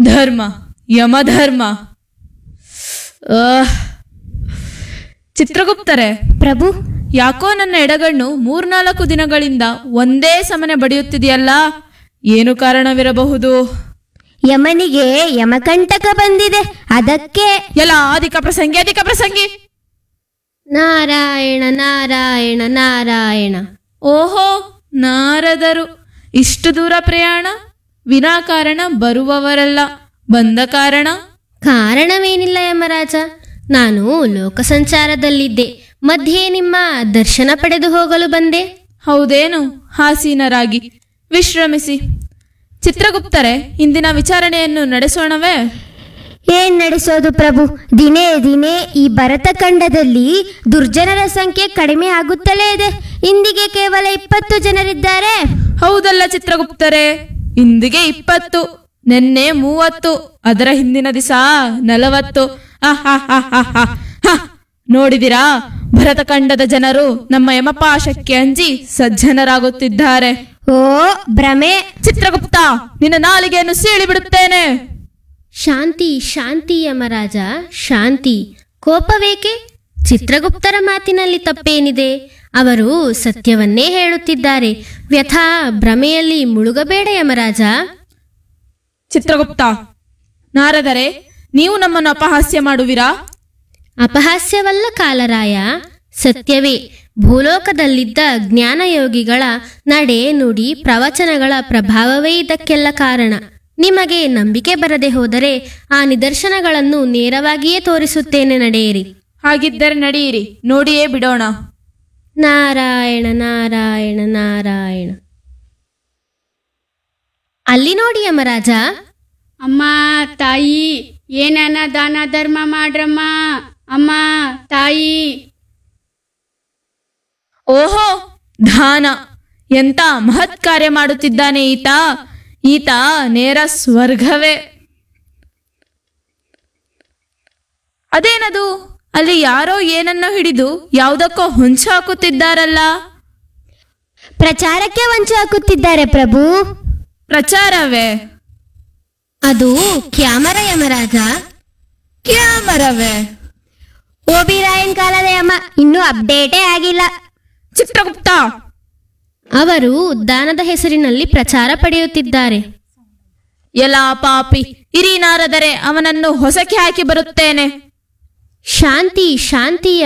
ಧರ್ಮ ಯಮಧರ್ಮ ಆಹ್. ಚಿತ್ರಗುಪ್ತರೆ ಪ್ರಭು ಯಾಕೋ ನನ್ನ ಎಡಗಣ್ಣು ಮೂರ್ನಾಲ್ಕು ದಿನಗಳಿಂದ ಒಂದೇ ಸಮನೆ ಬಡಿಯುತ್ತಿದೆಯಲ್ಲ ಏನು ಕಾರಣವಿರಬಹುದು ಯಮನಿಗೆ ಯಮಕಂಟಕ ಬಂದಿದೆ ಅದಕ್ಕೆ ಎಲ್ಲ ಅಧಿಕ ಪ್ರಸಂಗಿ ಅಧಿಕ ಪ್ರಸಂಗಿ ನಾರಾಯಣ ನಾರಾಯಣ ನಾರಾಯಣ ಓಹೋ ನಾರದರು ಇಷ್ಟು ದೂರ ಪ್ರಯಾಣ ವಿನಾಕಾರಣ ಬರುವವರಲ್ಲ ಬಂದ ಕಾರಣ ಕಾರಣವೇನಿಲ್ಲ ಯಮರಾಜ ನಾನು ಲೋಕ ಸಂಚಾರದಲ್ಲಿದ್ದೆ ಮಧ್ಯೆ ನಿಮ್ಮ ದರ್ಶನ ಪಡೆದು ಹೋಗಲು ಬಂದೆ ಹೌದೇನು ಹಾಸೀನರಾಗಿ ವಿಶ್ರಮಿಸಿ ಚಿತ್ರಗುಪ್ತರೆ ಇಂದಿನ ವಿಚಾರಣೆಯನ್ನು ನಡೆಸೋಣವೇ ಏನ್ ನಡೆಸೋದು ಪ್ರಭು ದಿನೇ ದಿನೇ ಈ ಭರತ ಖಂಡದಲ್ಲಿ ದುರ್ಜನರ ಸಂಖ್ಯೆ ಕಡಿಮೆ ಆಗುತ್ತಲೇ ಇದೆ ಇಂದಿಗೆ ಕೇವಲ ಇಪ್ಪತ್ತು ಜನರಿದ್ದಾರೆ ಹೌದಲ್ಲ ಚಿತ್ರಗುಪ್ತರೆ ಇಂದಿಗೆ ಇಪ್ಪತ್ತು ನಿನ್ನೆ ಮೂವತ್ತು ಅದರ ಹಿಂದಿನ ದಿವಸ ನಲವತ್ತು ಆಹಾಹಾಹಾಹಾ. ಹ, ನೋಡಿದಿರಾ ಭರತಖಂಡದ ಜನರು ನಮ್ಮ ಯಮಪಾಶಕ್ಕೆ ಅಂಜಿ ಸಜ್ಜನರಾಗುತ್ತಿದ್ದಾರೆ ಓ ಭ್ರಮೆ ಚಿತ್ರಗುಪ್ತ ನಿನ್ನ ನಾಲಿಗೆಯನ್ನು ಸೀಳಿ ಬಿಡುತ್ತೇನೆ ಶಾಂತಿ ಶಾಂತಿ ಯಮರಾಜ ಶಾಂತಿ ಕೋಪವೇಕೆ ಚಿತ್ರಗುಪ್ತರ ಮಾತಿನಲ್ಲಿ ತಪ್ಪೇನಿದೆ ಅವರು ಸತ್ಯವನ್ನೇ ಹೇಳುತ್ತಿದ್ದಾರೆ ವ್ಯಥಾ ಭ್ರಮೆಯಲ್ಲಿ ಮುಳುಗಬೇಡ ಯಮರಾಜ ಚಿತ್ರಗುಪ್ತ ನಾರದರೆ ನೀವು ನಮ್ಮನ್ನು ಅಪಹಾಸ್ಯ ಮಾಡುವಿರಾ ಅಪಹಾಸ್ಯವಲ್ಲ ಕಾಲರಾಯ ಸತ್ಯವೇ ಭೂಲೋಕದಲ್ಲಿದ್ದ ಜ್ಞಾನಯೋಗಿಗಳ ನಡೆ ನುಡಿ ಪ್ರವಚನಗಳ ಪ್ರಭಾವವೇ ಇದಕ್ಕೆಲ್ಲ ಕಾರಣ ನಿಮಗೆ ನಂಬಿಕೆ ಬರದೆ ಹೋದರೆ ಆ ನಿದರ್ಶನಗಳನ್ನು ನೇರವಾಗಿಯೇ ತೋರಿಸುತ್ತೇನೆ ನಡೆಯಿರಿ ಹಾಗಿದ್ದರೆ ನಡೆಯಿರಿ ನೋಡಿಯೇ ಬಿಡೋಣ ನಾರಾಯಣ ನಾರಾಯಣ ನಾರಾಯಣ ಅಲ್ಲಿ ನೋಡಿ ಯಮರಾಜ ಅಮ್ಮ ತಾಯಿ ಏನನ ದಾನ ಧರ್ಮ ಮಾಡ್ರಮ್ಮ ಅಮ್ಮ ತಾಯಿ ಓಹೋ ದಾನ ಎಂತ ಮಹತ್ ಕಾರ್ಯ ಮಾಡುತ್ತಿದ್ದಾನೆ ಈತ ಈತ ನೇರ ಸ್ವರ್ಗವೇ ಅದೇನದು ಅಲ್ಲಿ ಯಾರೋ ಏನನ್ನೋ ಹಿಡಿದು ಯಾವುದಕ್ಕೋ ಹೊಂಚು ಹಾಕುತ್ತಿದ್ದಾರಲ್ಲ ಪ್ರಚಾರಕ್ಕೆ ವಂಚ ಹಾಕುತ್ತಿದ್ದಾರೆ ಪ್ರಭು ಪ್ರಚಾರವೇ ಅದು ಕ್ಯಾಮರ ಯಮರಾಜ ಕ್ಯಾಮರವೇ ಓಬಿರಾಯನ್ ಕಾಲದ ಯಮ ಇನ್ನೂ ಅಪ್ಡೇಟೇ ಆಗಿಲ್ಲ ಚಿತ್ರಗುಪ್ತ ಅವರು ದಾನದ ಹೆಸರಿನಲ್ಲಿ ಪ್ರಚಾರ ಪಡೆಯುತ್ತಿದ್ದಾರೆ ಎಲ್ಲ ಪಾಪಿ ಇರಿ ನಾರದರೆ ಅವನನ್ನು ಹೊಸಕ್ಕೆ ಹಾಕಿ ಬರುತ್ತೇನೆ ಶಾಂತಿ ಶಾಂತಿ